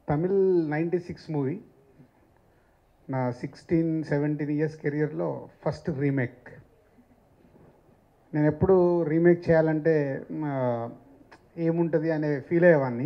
Tamil ninety six movie నా sixteen seventeen years కెరియర్లో first remake నేను ఎప్పుడు రీమేక్ చేయాలంటే ఆ, ఏముంటుంది అనే ఫీల్ అయ్యేవాడిని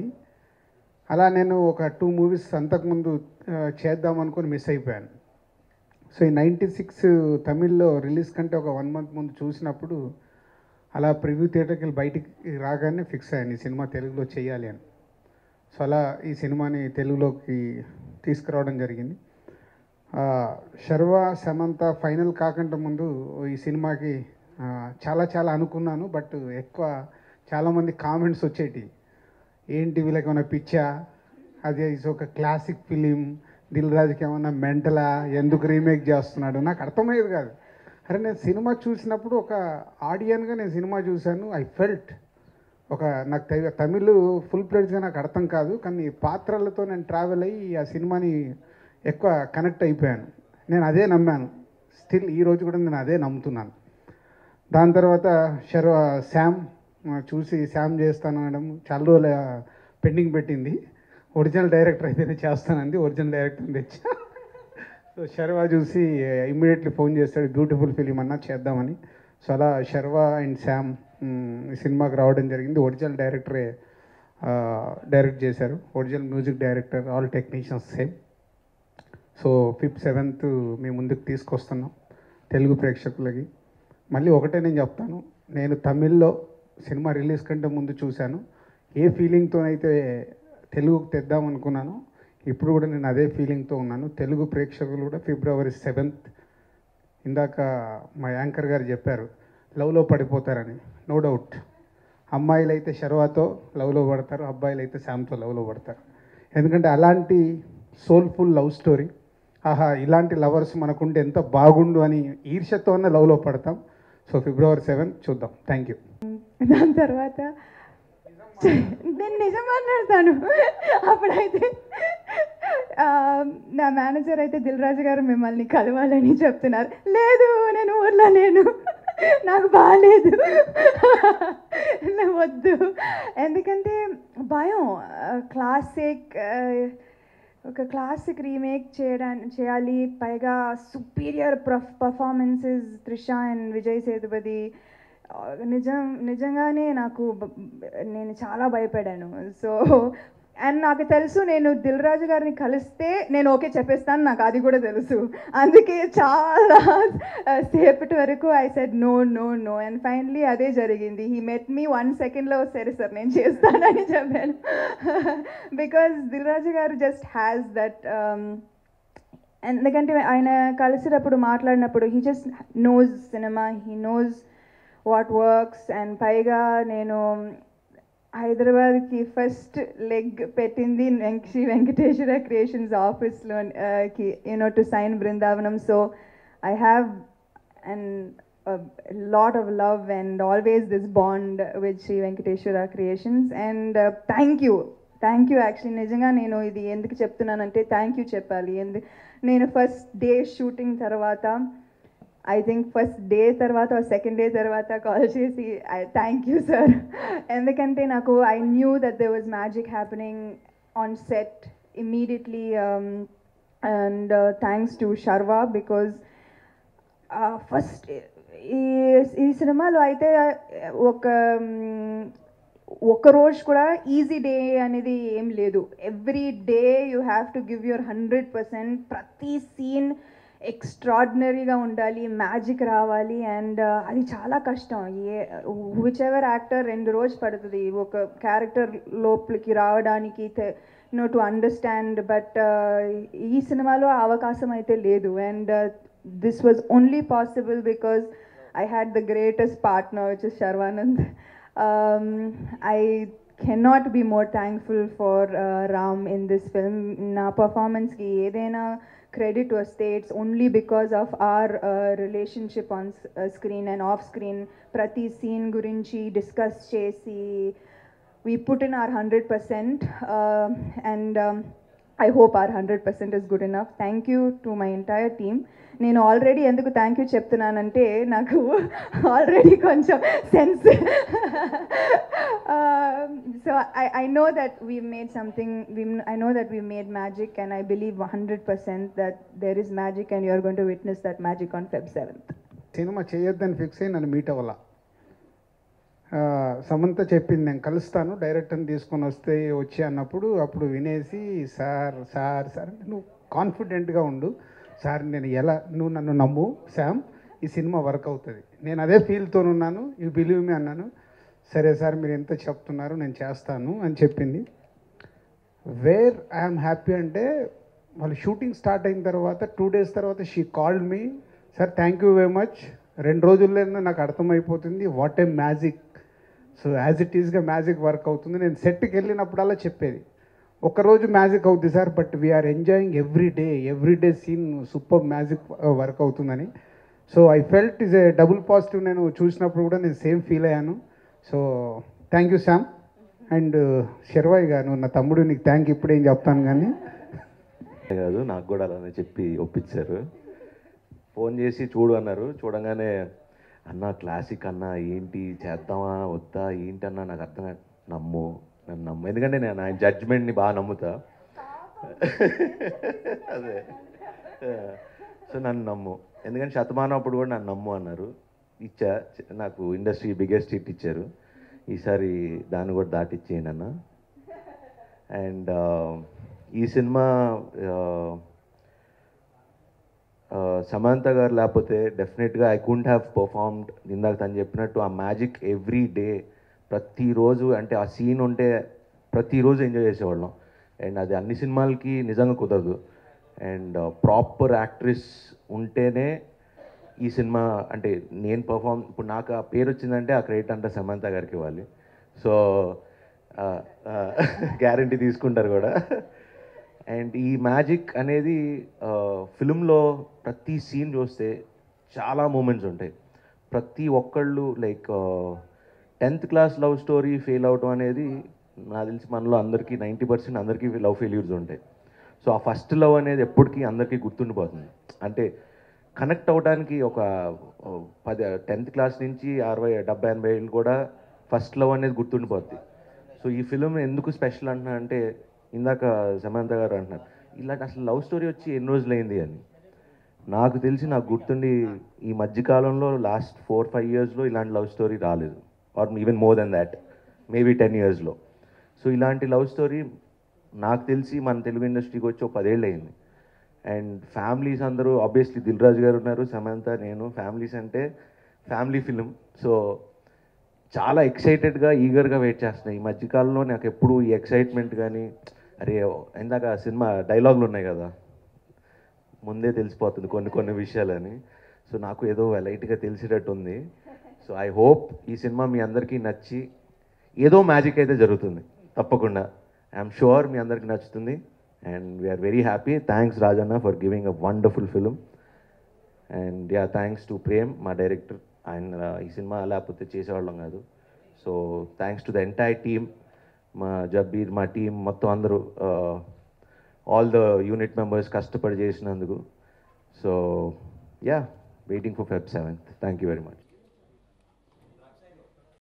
అలా నేను ఒక టూ మూవీస్ అంతకుముందు ఆ, చేద్దాం అనుకుని మిస్ అయిపోయాను సో ఈ నైంటీ సిక్స్ తమిళ్లో రిలీజ్ కంటే ఒక వన్ మంత్ ముందు చూసినప్పుడు అలా ప్రివ్యూ థియేటర్కి వెళ్ళి బయటికి రాగానే ఫిక్స్ అయ్యాను ఈ సినిమా తెలుగులో చేయాలి అని సో అలా ఈ సినిమాని తెలుగులోకి తీసుకురావడం జరిగింది ఆ, శర్వ సమంత ఫైనల్ కాకుండా ముందు ఈ సినిమాకి ఆ, చాలా చాలా అనుకున్నాను బట్ ఎక్కువ చాలామంది కామెంట్స్ వచ్చేటి ఏంటి వీళ్ళకి ఏమైనా పిచ్చా అది ఇస్ ఒక క్లాసిక్ ఫిలిం దిల్ రాజుకి ఏమన్నా మెంటలా ఎందుకు రీమేక్ చేస్తున్నాడు నాకు అర్థమయ్యేది కాదు అరే నేను సినిమా చూసినప్పుడు ఒక ఆడియన్గా నేను సినిమా చూశాను ఐ ఫెల్ట్ ఒక నాకు తె- తమిళ్ ఫుల్ ప్లేట్గా నాకు అర్థం కాదు కానీ పాత్రలతో నేను ట్రావెల్ అయ్యి ఆ సినిమాని ఎక్కువ కనెక్ట్ అయిపోయాను నేను అదే నమ్మాను స్టిల్ ఈ రోజు కూడా నేను అదే నమ్ముతున్నాను దాని తర్వాత శర్వ శామ్ ఆ, చూసి శామ్ చేస్తాను అనడం చాలా రోజులు పెండింగ్ పెట్టింది ఒరిజినల్ డైరెక్టర్ అయితేనే చేస్తానంది ఒరిజినల్ డైరెక్టర్ తెచ్చా సో శర్వా చూసి ఇమ్మీడియట్లీ ఫోన్ చేస్తాడు బ్యూటిఫుల్ ఫిలిం అన్నా చేద్దామని సో అలా శర్వా అండ్ శామ్ మ్, ఈ సినిమాకి రావడం జరిగింది ఒరిజినల్ డైరెక్టరే డైరెక్ట్ చేశారు original music director all technicians same so fifth seventh మీ ముందుకు తీసుకొస్తున్నాం తెలుగు ప్రేక్షకులకి మళ్ళీ ఒకటే నేను చెప్తాను నేను తమిళ్లో సినిమా రిలీజ్ కంటే ముందు చూశాను ఏ ఫీలింగ్తోనైతే తెలుగుకు తెద్దాం అనుకున్నానో ఇప్పుడు కూడా నేను అదే ఫీలింగ్తో ఉన్నాను తెలుగు ప్రేక్షకులు కూడా ఫిబ్రవరి సెవెంత్ ఇందాక మా యాంకర్ గారు చెప్పారు లవ్లో పడిపోతారని నో డౌట్ అమ్మాయిలు అయితే శర్వాతో లవ్లో పడతారు అబ్బాయిలు అయితే శామ్తో లవ్లో పడతారు ఎందుకంటే అలాంటి సోల్ఫుల్ లవ్ స్టోరీ ఆహా ఇలాంటి లవర్స్ మనకుంటే ఎంత బాగుండు అని ఈర్ష్యతోనే లవ్లో పడతాం సో ఫిబ్రవరి సెవెన్ చూద్దాం థ్యాంక్ యూ దాని తర్వాత నేను నిజం మాట్లాడతాను అప్పుడైతే ఆ, నా మేనేజర్ అయితే దిల్ రాజు గారు మిమ్మల్ని కలవాలని చెప్తున్నారు లేదు నేను ఊర్లో లేను నాకు బాగాలేదు వద్దు ఎందుకంటే భయం క్లాసిక్ ఒక క్లాసిక్ రీమేక్ చేయడానికి చేయాలి పైగా superior performances Trisha and Vijay Sethupathi ఆ, నిజం నిజంగానే నాకు బ- నేను చాలా భయపడాను సో అండ్ నాకు తెలుసు నేను దిల్ రాజు గారిని కలిస్తే నేను ఓకే చెప్పేస్తాను నాకు అది కూడా తెలుసు అందుకే చాలా ఆ, సేపటి వరకు I said no no no and finally అదే జరిగింది హీ మెట్ మీ వన్ సెకండ్లో సరే సార్ నేను చేస్తానని చెప్పాను బికాస్ దిల్ రాజు గారు జస్ట్ హ్యాస్ దట్ ఎందుకంటే ఆయన కలిసినప్పుడు మాట్లాడినప్పుడు he just knows cinema he knows what works and పైగా నేను హైదరాబాద్కి ఫస్ట్ లెగ్ పెట్టింది వెంక- శ్రీ వెంకటేశ్వర క్రియేషన్స్ ఆఫీస్లో కి you know to sign Brindavanam so I have and lot of love and always this bond with Sri Venkateswara creations and thank you thank you actually నిజంగా నేను ఇది ఎందుకు చెప్తున్నానంటే థ్యాంక్ యూ చెప్పాలి ఎందు నేను ఫస్ట్ డే షూటింగ్ తర్వాత ఐ థింక్ ఫస్ట్ డే తర్వాత సెకండ్ డే తర్వాత కాల్ చేసి ఐ థ్యాంక్ యూ సార్ ఎందుకంటే నాకు I knew that they was magic happening on set immediately and thanks to Sharwa because first ఈ ఈ సినిమాలో అయితే ఒక మ్, ఒక రోజు కూడా ఈజీ డే అనేది ఏం లేదు every day you have to give your hundred percent ప్రతి సీన్ ఎక్స్ట్రాడినరీగా ఉండాలి మ్యాజిక్ రావాలి అండ్ అది చాలా కష్టం ఏ విచ్ ఎవర్ యాక్టర్ రెండు రోజు పడుతుంది ఒక క్యారెక్టర్ లోపలికి రావడానికి నో టు అండర్స్టాండ్ బట్ ఈ సినిమాలో ఆ అవకాశం అయితే లేదు and this was only possible because I had the greatest partner which is Sharwanand I cannot be more thankful for Ram in this film నా పర్ఫార్మెన్స్కి ఏదైనా క్రెడిట్ వస్తే it's only because of our relationship on screen and off screen ప్రతి scene గురించి discuss చేసి we put in our 100% uh, and um, I hope our hundred percent is good enough thank you to my entire team నేను already ఎందుకు thank you చెప్తున్నానంటే నాకు already కొంచెం sense so I I know that we made something I know that we made magic and I believe hundred percent that there is magic and you're going to witness that magic on Feb seventh సినిమా చేయొద్దని fix అయ్యి నన్ను meet అవ్వాల ఆ, సమంత చెప్పింది నేను కలుస్తాను డైరెక్టర్ని తీసుకొని వస్తే వచ్చి అన్నప్పుడు అప్పుడు వినేసి సార్ సార్ సార్ అంటే నువ్వు కాన్ఫిడెంట్గా ఉండు సార్ నేను ఎలా నువ్వు నన్ను నమ్ము శామ్ ఈ సినిమా వర్క్ అవుతుంది నేను అదే ఫీల్తో ఉన్నాను యూ బిలీవ్ మీ అన్నాను సరే సార్ మీరు ఎంత చెప్తున్నారు నేను చేస్తాను అని చెప్పింది వేర్ ఐఎమ్ హ్యాపీ అంటే వాళ్ళు షూటింగ్ స్టార్ట్ అయిన తర్వాత టూ డేస్ తర్వాత she called me sir thank you very much రెండు రోజుల్లో నాకు అర్థమైపోతుంది what a magic so as it ఈస్గా మ్యాజిక్ వర్క్ అవుతుంది నేను సెట్కి వెళ్ళినప్పుడల్లా చెప్పేది ఒకరోజు మ్యాజిక్ అవుతుంది sir but we're enjoying every day every day scene super magic work అవుతుందని so I felt is a double positive నేను చూసినప్పుడు కూడా నేను సేమ్ ఫీల్ అయ్యాను so thank you Sam and శర్వాయి గారు నా తమ్ముడు నీకు థ్యాంక్ ఇప్పుడు ఏం చెప్తాను కానీ కాదు నాకు కూడా అలానే చెప్పి ఒప్పించారు ఫోన్ చేసి చూడు అన్నారు చూడంగానే అన్న క్లాసిక్ అన్న ఏంటి చేద్దామా వద్దా ఏంటి అన్న నాకు అర్థం కాదు." నమ్ము నన్ను నమ్ము ఎందుకంటే నేను ఆయన జడ్జ్మెంట్ని బాగా నమ్ముతా అదే సో నన్ను నమ్ము ఎందుకంటే శతమానం అప్పుడు కూడా నన్ను నమ్ము అన్నారు ఇచ్చా నాకు ఇండస్ట్రీ బిగ్గెస్ట్ హిట్ ఇచ్చారు ఈసారి దాన్ని కూడా దాటిచ్చేయండి అన్న అండ్ ఈ సినిమా సమంత గారు లేకపోతే డెఫినెట్గా ఐ కుంట్ హ్యావ్ పర్ఫార్మ్డ్ ఇందాక తను చెప్పినట్టు ఆ మ్యాజిక్ ఎవ్రీ డే ప్రతిరోజు అంటే ఆ సీన్ ఉంటే ప్రతిరోజు ఎంజాయ్ చేసేవాళ్ళం అండ్ అది అన్ని సినిమాలకి నిజంగా కుదరదు అండ్ ప్రాపర్ యాక్ట్రెస్ ఉంటేనే ఈ సినిమా అంటే నేను పర్ఫామ్ ఇప్పుడు నాకు ఆ పేరు వచ్చిందంటే ఆ క్రెడిట్ అంతా సమంత గారికి ఇవ్వాలి సో గ్యారంటీ తీసుకుంటారు కూడా అండ్ ఈ మ్యాజిక్ అనేది ఫిల్మ్లో ప్రతి సీన్ చూస్తే చాలా మూమెంట్స్ ఉంటాయి ప్రతి ఒక్కళ్ళు like tenth class love story fail అవటం అనేది నాకు తెలిసి మనలో అందరికీ నైంటీ పర్సెంట్ అందరికీ లవ్ ఫెయిల్యూర్స్ ఉంటాయి సో ఆ ఫస్ట్ లవ్ అనేది ఎప్పటికీ అందరికీ గుర్తుండిపోతుంది అంటే కనెక్ట్ అవ్వడానికి ఒక ఓ, పది టెన్త్ క్లాస్ నుంచి అరవై డెబ్బై ఎనభై ఏళ్ళు కూడా ఫస్ట్ లవ్ అనేది గుర్తుండిపోద్ది సో ఈ ఫిలిం ఎందుకు స్పెషల్ అంటున్నా అంటే ఇందాక సమంత గారు అంటున్నారు ఇలాంటి అసలు లవ్ స్టోరీ వచ్చి ఎన్ని రోజులైంది అని నాకు తెలిసి నాకు గుర్తుండి ఈ మధ్యకాలంలో లాస్ట్ ఫోర్ ఫైవ్ ఇయర్స్లో ఇలాంటి లవ్ స్టోరీ రాలేదు or even more than that maybe ten ఇయర్స్లో సో ఇలాంటి లవ్ స్టోరీ నాకు తెలిసి మన తెలుగు ఇండస్ట్రీకి వచ్చి ఒక పదేళ్ళు అయింది అండ్ ఫ్యామిలీస్ అందరూ ఆబ్వియస్లీ దిల్ రాజు గారు ఉన్నారు సమంత నేను ఫ్యామిలీస్ అంటే ఫ్యామిలీ ఫిలిం సో చాలా ఎక్సైటెడ్గా ఈగర్గా వెయిట్ చేస్తున్నాయి ఈ మధ్యకాలంలో నాకు ఎప్పుడు ఈ ఎక్సైట్మెంట్ కానీ అరే ఇందాక సినిమా డైలాగులు ఉన్నాయి కదా ముందే తెలిసిపోతుంది కొన్ని కొన్ని విషయాలని సో నాకు ఏదో లైట్గా తెలిసేటట్టు ఉంది సో ఐ హోప్ ఈ సినిమా మీ అందరికీ నచ్చి ఏదో మ్యాజిక్ అయితే జరుగుతుంది తప్పకుండా ఐఎమ్ షూర్ మీ అందరికీ నచ్చుతుంది and we're very happy thanks Rajanna for giving a wonderful film and ya thanks to Prem మా డైరెక్టర్ ఆయన ఈ సినిమా లేకపోతే చేసేవాళ్ళం కాదు so thanks to the entire team మా జబ్బీర్ మా టీం మొత్తం అందరూ ఆల్ ద యూనిట్ మెంబర్స్ కష్టపడి చేసినందుకు so ya waiting for Feb seventh thank you very much